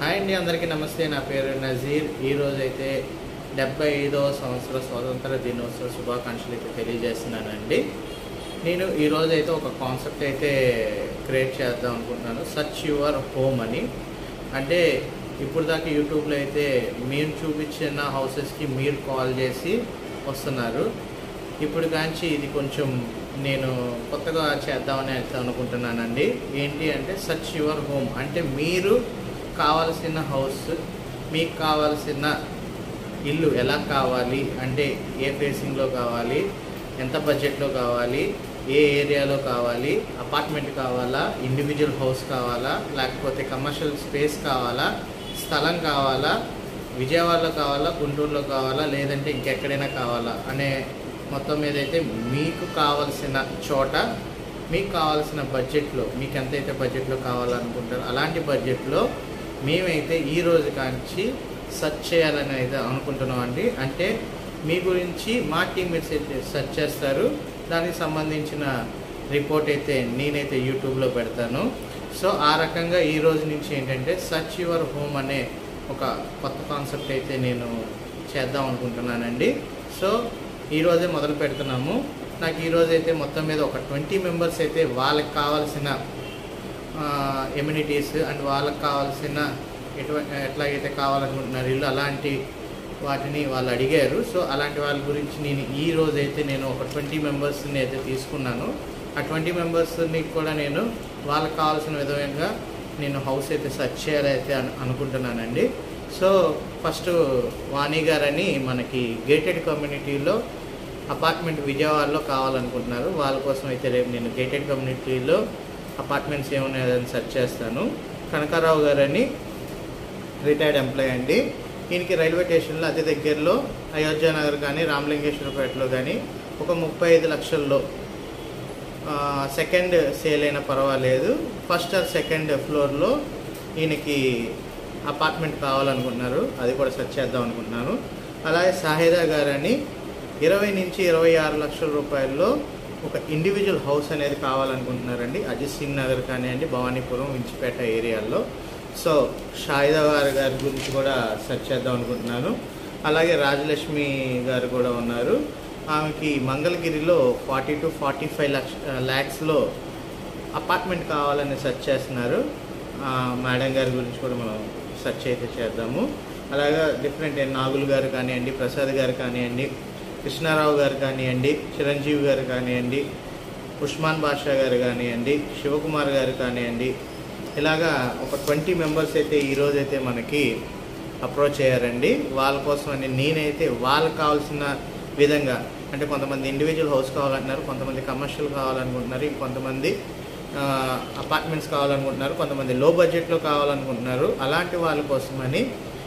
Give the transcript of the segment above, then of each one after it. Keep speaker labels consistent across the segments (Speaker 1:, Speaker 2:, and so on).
Speaker 1: hi అండి అందరికీ నమస్తే నా పేరు నజీర్ ఈరోజు అయితే డెబ్బై ఐదవ సంవత్సర స్వాతంత్ర దినోత్సవ శుభాకాంక్షలు అయితే తెలియజేస్తున్నానండి నేను ఈరోజు అయితే ఒక కాన్సెప్ట్ అయితే క్రియేట్ చేద్దాం అనుకుంటున్నాను సచ్ యువర్ హోమ్ అని అంటే ఇప్పుడు దాకా యూట్యూబ్లో అయితే మీరు చూపించిన హౌసెస్కి మీరు కాల్ చేసి వస్తున్నారు ఇప్పుడు కాంచి ఇది కొంచెం నేను కొత్తగా చేద్దామని అయితే అనుకుంటున్నానండి ఏంటి అంటే సచ్ యువర్ హోమ్ అంటే మీరు కావాల్సిన హౌస్ మీకు కావాల్సిన ఇల్లు ఎలా కావాలి అంటే ఏ ఫేసింగ్లో కావాలి ఎంత బడ్జెట్లో కావాలి ఏ ఏరియాలో కావాలి అపార్ట్మెంట్ కావాలా ఇండివిజువల్ హౌస్ కావాలా లేకపోతే కమర్షియల్ స్పేస్ కావాలా స్థలం కావాలా విజయవాడలో కావాలా గుంటూరులో కావాలా లేదంటే ఇంకెక్కడైనా కావాలా అనే మొత్తం మీద అయితే మీకు కావలసిన చోట మీకు కావాల్సిన బడ్జెట్లో మీకు ఎంతైతే బడ్జెట్లో కావాలనుకుంటారో అలాంటి బడ్జెట్లో మేమైతే ఈ రోజు కాంచి సెర్చ్ చేయాలని అయితే అనుకుంటున్నాం అండి అంటే మీ గురించి మా టీమ్మేట్స్ అయితే సెర్చ్ చేస్తారు దానికి సంబంధించిన రిపోర్ట్ అయితే నేనైతే యూట్యూబ్లో పెడతాను సో ఆ రకంగా ఈ రోజు నుంచి ఏంటంటే సర్చ్ యువర్ హోమ్ అనే ఒక కొత్త కాన్సెప్ట్ అయితే నేను చేద్దాం అనుకుంటున్నానండి సో ఈరోజే మొదలు పెడుతున్నాము నాకు ఈరోజు అయితే మొత్తం మీద ఒక ట్వంటీ మెంబర్స్ అయితే వాళ్ళకి కావాల్సిన ఎమ్యూనిటీస్ అండ్ వాళ్ళకి కావాల్సిన ఎటువ ఎట్లాగైతే కావాలనుకుంటున్నారు ఇల్లు అలాంటి వాటిని వాళ్ళు అడిగారు సో అలాంటి వాళ్ళ గురించి నేను ఈ రోజు అయితే నేను ఒక ట్వంటీ మెంబర్స్ని అయితే తీసుకున్నాను ఆ ట్వంటీ మెంబర్స్ని కూడా నేను వాళ్ళకి కావాల్సిన విధంగా నేను హౌస్ అయితే సెర్చ్ చేయాలైతే అను అనుకుంటున్నానండి సో ఫస్ట్ వాణి గారని మనకి గేటెడ్ కమ్యూనిటీలో అపార్ట్మెంట్ విజయవాడలో కావాలనుకుంటున్నారు వాళ్ళ కోసం అయితే రేపు నేను గేటెడ్ కమ్యూనిటీలో అపార్ట్మెంట్స్ ఏమున్నాయని సెర్చ్ చేస్తాను కనకారావు గారని రిటైర్డ్ ఎంప్లాయ్ అండి ఈయనకి రైల్వే స్టేషన్లో అతి దగ్గరలో అయోధ్య నగర్ కానీ రామలింగేశ్వరపేటలో కానీ ఒక ముప్పై ఐదు లక్షల్లో సెకండ్ సేల్ అయినా పర్వాలేదు ఫస్ట్ ఆర్ సెకండ్ ఫ్లోర్లో ఈయనకి అపార్ట్మెంట్ కావాలనుకుంటున్నారు అది కూడా సెర్చ్ చేద్దాం అనుకుంటున్నాను అలాగే సాహిదా గారని ఇరవై నుంచి ఇరవై ఆరు లక్షల రూపాయల్లో ఒక ఇండివిజువల్ హౌస్ అనేది కావాలనుకుంటున్నారండి అజిత్ సింగ్ నగర్ కానివ్వండి భవానీపురం ఇంచిపేట ఏరియాలో సో షాయిదా గారి గారి గురించి కూడా సెర్చ్ చేద్దాం అనుకుంటున్నాను అలాగే రాజలక్ష్మి గారు కూడా ఉన్నారు ఆమెకి మంగళగిరిలో ఫార్టీ టు ఫార్టీ ఫైవ్ లక్ష ల్యాక్స్లో అపార్ట్మెంట్ కావాలని సెర్చ్ చేస్తున్నారు ఆ, మేడం గారి గురించి కూడా మనం సెర్చ్ అయితే చేద్దాము అలాగా డిఫరెంట్ నాగుల్ గారు కానివ్వండి ప్రసాద్ గారు కానివ్వండి కృష్ణారావు గారు కానివ్వండి చిరంజీవి గారు కానివ్వండి ఉస్మాన్ బాషా గారు కానివ్వండి శివకుమార్ గారు కానివ్వండి ఇలాగా ఒక ట్వంటీ మెంబర్స్ అయితే ఈరోజు అయితే మనకి అప్రోచ్ అయ్యారండి వాళ్ళ కోసం అని నేనైతే వాళ్ళకి కావాల్సిన విధంగా అంటే కొంతమంది ఇండివిజువల్ హౌస్ కావాలంటున్నారు కొంతమంది కమర్షియల్ కావాలనుకుంటున్నారు ఇంకొంతమంది అపార్ట్మెంట్స్ కావాలనుకుంటున్నారు కొంతమంది లో బడ్జెట్లో కావాలనుకుంటున్నారు అలాంటి వాళ్ళ కోసమని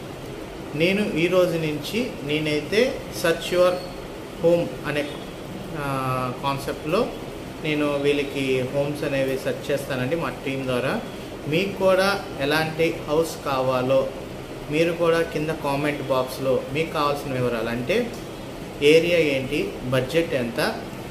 Speaker 1: నేను ఈ రోజు నుంచి నేనైతే సర్చ్ యువర్ హోమ్ అనే కాన్సెప్ట్లో నేను వీళ్ళకి హోమ్స్ అనేవి సెర్చ్ చేస్తానండి మా టీం ద్వారా మీకు కూడా ఎలాంటి హౌస్ కావాలో మీరు కూడా కింద కామెంట్ బాక్స్లో మీకు కావాల్సిన వివరాలు అంటే ఏరియా ఏంటి బడ్జెట్ ఎంత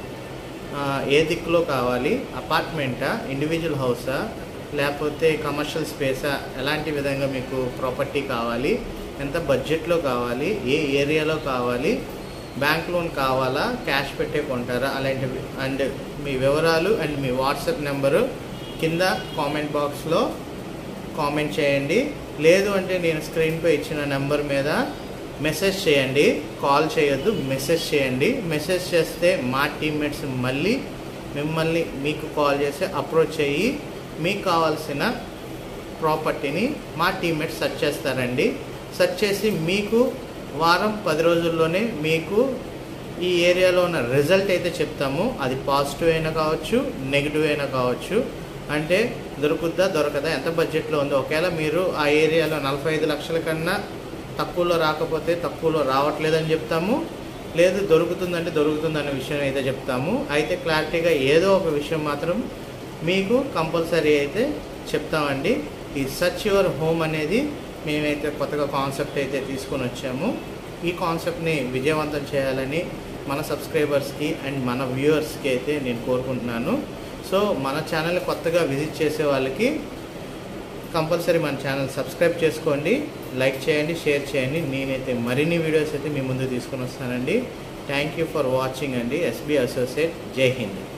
Speaker 1: ఆ, ఏ దిక్కులో కావాలి అపార్ట్మెంటా ఇండివిజువల్ హౌసా లేకపోతే కమర్షియల్ స్పేసా ఎలాంటి విధంగా మీకు ప్రాపర్టీ కావాలి ఎంత బడ్జెట్లో కావాలి ఏ ఏరియాలో కావాలి బ్యాంక్ లోన్ కావాలా క్యాష్ పెట్టే కొంటారా అలాంటివి అండ్ మీ వివరాలు అండ్ మీ వాట్సాప్ నెంబరు కింద కామెంట్ బాక్స్లో కామెంట్ చేయండి లేదు అంటే నేను స్క్రీన్పై ఇచ్చిన నెంబర్ మీద మెసేజ్ చేయండి కాల్ చేయొద్దు మెసేజ్ చేయండి మెసేజ్ చేస్తే మా టీమ్మేట్స్ మళ్ళీ మిమ్మల్ని మీకు కాల్ చేసి అప్రోచ్ అయ్యి మీకు కావాల్సిన ప్రాపర్టీని మా టీమ్మేట్స్ సెర్చ్ చేస్తారండి సెర్చ్ చేసి మీకు వారం పది రోజుల్లోనే మీకు ఈ ఏరియాలో ఉన్న రిజల్ట్ అయితే చెప్తాము అది పాజిటివ్ అయినా కావచ్చు నెగిటివ్ అయినా కావచ్చు అంటే దొరుకుద్దా దొరకదా ఎంత బడ్జెట్లో ఉందో ఒకవేళ మీరు ఆ ఏరియాలో నలభై ఐదు లక్షల కన్నా తక్కువలో రాకపోతే తక్కువలో రావట్లేదని చెప్తాము లేదు దొరుకుతుందంటే దొరుకుతుందనే విషయం అయితే చెప్తాము అయితే క్లారిటీగా ఏదో ఒక విషయం మాత్రం మీకు కంపల్సరీ అయితే చెప్తామండి ఈ సర్చ్ యువర్ హోమ్ అనేది మేమైతే కొత్తగా కాన్సెప్ట్ అయితే తీసుకొని వచ్చాము ఈ కాన్సెప్ట్ని విజయవంతం చేయాలని మన సబ్స్క్రైబర్స్కి అండ్ మన వ్యూవర్స్కి అయితే నేను కోరుకుంటున్నాను సో మన ఛానల్ని కొత్తగా విజిట్ చేసే వాళ్ళకి కంపల్సరీ మన ఛానల్ సబ్స్క్రైబ్ చేసుకోండి లైక్ చేయండి షేర్ చేయండి నేనైతే మరిన్ని వీడియోస్ అయితే మీ ముందు తీసుకొని వస్తానండి థ్యాంక్ యూ ఫర్ వాచింగ్ అండి ఎస్బీ అసోసియేట్ జై హింద్